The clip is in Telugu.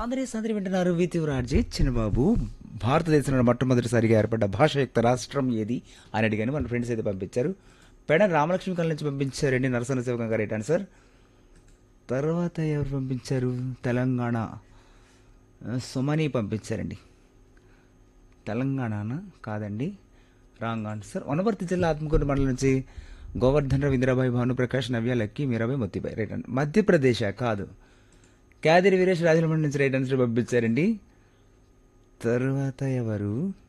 సాందరి సాందరి వింటున్నారు వీతివరాజీ చిన్నబాబు భారతదేశంలో మొట్టమొదటిసారిగా ఏర్పడ్డ భాషయుక్త రాష్ట్రం ఏది అని అడిగాను మన ఫ్రెండ్స్ అయితే పంపించారు పెడ రామలక్ష్మి కళ్ళ నుంచి పంపించారండి నరసన శివకం గారు రైట్ ఆన్సర్ తర్వాత ఎవరు పంపించారు తెలంగాణ ఆ, సుమని పంపించారండి తెలంగాణనా కాదండి రాంగ్ ఆన్సర్ వనపర్తి జిల్లా ఆత్మకూరు మండలం నుంచి గోవర్ధన్ రావు ఇందిరాబాయి భానుప్రకాష్ నవ్య లక్కీ మీరాబాయి మొత్తిబాయి రైట్ అండి మధ్యప్రదేశ్ కాదు క్యాదిరి వీరేష్ రాజమండ్రి నుంచి రైట్ ఆన్సర్ పంపించారండి తర్వాత ఎవరు